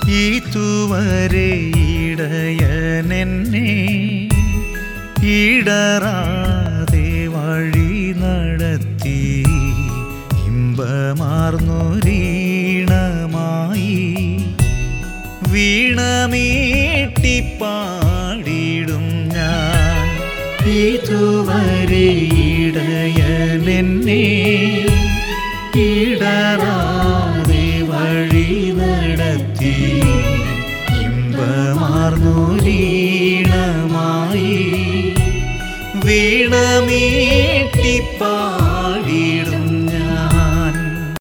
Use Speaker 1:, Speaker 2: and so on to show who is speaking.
Speaker 1: ഇതുവരെ ഇടയനെന്നെ ഇടറാതെ വഴി നടത്തി ഇമ്പമാർന്നൊരീണമായി വീണമീട്ടിപ്പാടിടും ഞാൻ ഇതുവരെ ഇടയനെന്നെ ഇടറാതെ വഴി നടത്തി ഇമ്പമാർന്നൊരീണമായി വീണമീട്ടിപ്പാ